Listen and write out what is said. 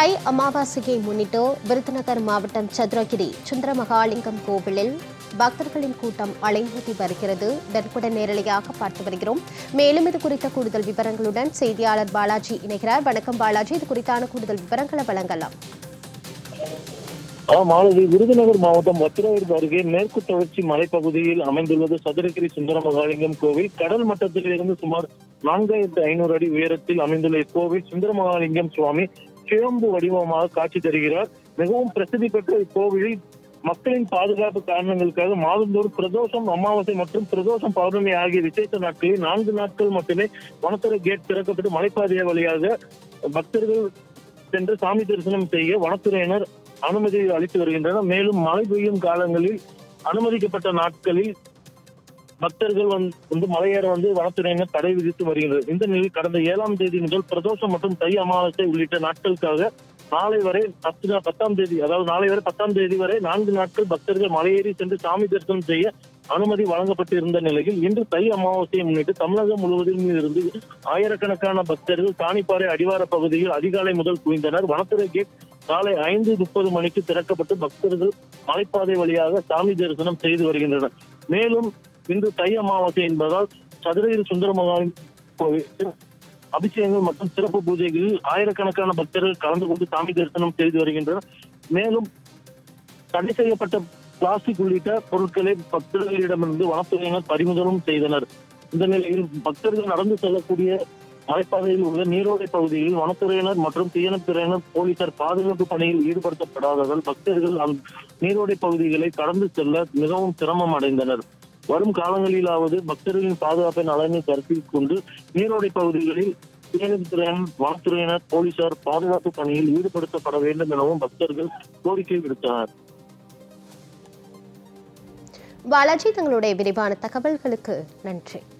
தை அமாவாசையை முன்னிட்டு விருதுநகர் மாவட்டம் சதுரகிரி சுந்தரமகாலிங்கம் கோவிலில் பக்தர்களின் கூட்டம் அலைமோதி வருகிறது நெருப்புடன் நேரலையாக பார்த்து வருகிறோம் மேலும் இது குறித்த கூடுதல் விவரங்களுடன் செய்தியாளர் பாலாஜி இணைகிறார் வணக்கம் பாலாஜி இது குறித்தான கூடுதல் விவரங்களை வழங்கலாம் ஆ, மாலதி விருதுநகர் மாவட்டம் வத்திராயிருப்பு அருகே மேற்கு தொடர்ச்சி மலைப்பகுதியில் அமைந்துள்ளது சதுரகிரி சுந்தர மகாலிங்கம் கோவில் கடல் மட்டத்தில் இருந்து சுமார் நான்காயிரத்து ஐநூறு அடி உயரத்தில் அமைந்துள்ள இக்கோவில் சுந்தர மகாலிங்கம் சுவாமி சுயம்பு வடிவமாக காட்சி தருகிறார் மிகவும் பிரசித்தி பெற்ற இக்கோவிலில் மக்களின் பாதுகாப்பு காரணங்களுக்காக மாதந்தோறும் பிரதோஷம் அமாவாசை மற்றும் பிரதோஷம் பௌர்ணமி ஆகிய விசேஷ நாட்களில் நான்கு நாட்கள் மட்டுமே வனத்துறை கேட் திறக்கப்பட்டு மலைப்பாதை வழியாக பக்தர்கள் சென்று சாமி தரிசனம் செய்ய வனத்துறையினர் அனுமதி அளித்து வருகின்றனர் மேலும் மழை பெய்யும் காலங்களில் அனுமதிக்கப்பட்ட நாட்களில் பக்தர்கள் வந்து வந்து மலையேற வந்து வனத்துறையினர் தடை விதித்து வருகின்றனர் இந்த நிலையில் கடந்த ஏழாம் தேதி முதல் பிரதோஷம் மற்றும் தை அமாவாசை உள்ளிட்ட நாட்களுக்காக நாளை வரை பத்து நா- பத்தாம் தேதி அதாவது நாளை வரை பத்தாம் தேதி வரை நான்கு நாட்கள் பக்தர்கள் மலையேறி சென்று சாமி தரிசனம் செய்ய அனுமதி வழங்கப்பட்டிருந்த நிலையில் இன்று தை அமாவாசையை முன்னிட்டு தமிழகம் முழுவதும் இருந்து ஆயிரக்கணக்கான பக்தர்கள் தானிப்பாறை அடிவார பகுதியில் அதிகாலை முதல் குவிந்தனர் வனத்துறை கேட் காலை ஐந்து முப்பது மணிக்கு திறக்கப்பட்டு பக்தர்கள் மலைப்பாதை வழியாக சாமி தரிசனம் செய்து வருகின்றனர் மேலும் இன்று தை அமாவாசை என்பதால் சதுரகிரி சுந்தரமகாலின் கோவில் அபிஷேகங்கள் மற்றும் சிறப்பு பூஜைகளில் ஆயிரக்கணக்கான பக்தர்கள் கலந்து கொண்டு சாமி தரிசனம் செய்து வருகின்றனர் மேலும் தடை செய்யப்பட்ட பிளாஸ்டிக் உள்ளிட்ட பொருட்களை பக்தர்களிடமிருந்து வனத்துறையினர் பறிமுதலும் செய்தனர் இந்த நிலையில் பக்தர்கள் நடந்து செல்லக்கூடிய மலைப்பாதையில் உள்ள நீரோடை பகுதியில் வனத்துறையினர் மற்றும் தீயணைத்துறையினர் போலீசார் பாதுகாப்பு பணியில் ஈடுபடுத்தப்படாததால் பக்தர்கள் அந்த நீரோடை பகுதிகளை கடந்து செல்ல மிகவும் சிரமம் அடைந்தனர் வரும் காலங்களிலாவது பக்தர்களின் பாதுகாப்பை நலனை கருத்தில் கொண்டு நீரோடை பகுதிகளில் தீயணைப்புத்துறையினர் வனத்துறையினர் போலீசார் பாதுகாப்பு பணியில் ஈடுபடுத்தப்பட வேண்டும் எனவும் பக்தர்கள் கோரிக்கை விடுத்தனர் பாலாஜி தங்களுடைய விரிவான தகவல்களுக்கு நன்றி